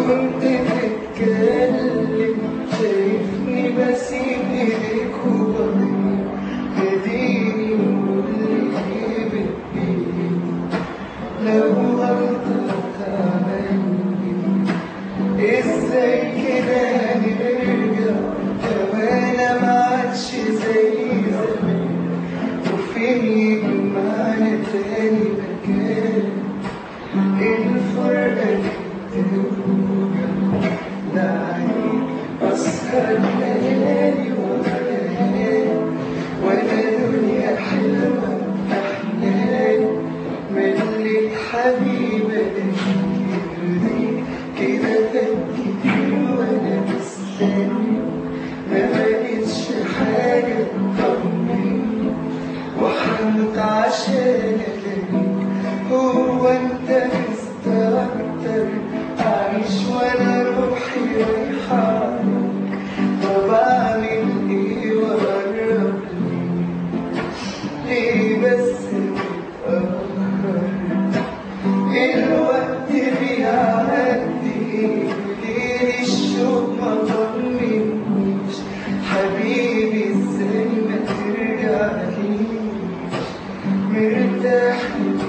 كنت تتكلم شايفني بسيب ايديك وبضيع هديني واللي بإيدي لو غلطت عني ازاي كده نرجع لو انا ما عادش زي زمان وفين يجمعنا تاني مكان الفرقة دي توجع دعني أسهر ليالي وليالي وأنا دنيا حلوة أحلام ملك حبيبة تفكيري كده تفكير وأنا مستني ما بقتش حاجة تطمني وحمت عشان الاقيك هو انت مستكتر اعيش وانا روحي رايحة عليك طب اعمل ايه واقرب ليه بس متأخر الوقت بيعدي ليه الشوق ما طمنيش حبيبي ازاي ما ترجعليش مرتاح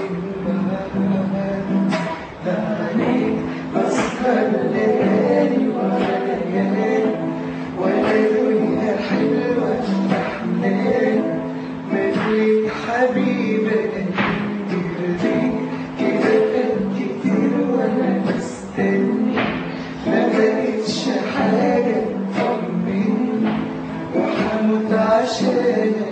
معاك عليك أسهر ليالي وليالي ولا دنيا حلوة أحلام مليك حبيبة ترضيك كده كان كتير وأنا مستني ما بقتش حاجة تطمني وحموت عشانك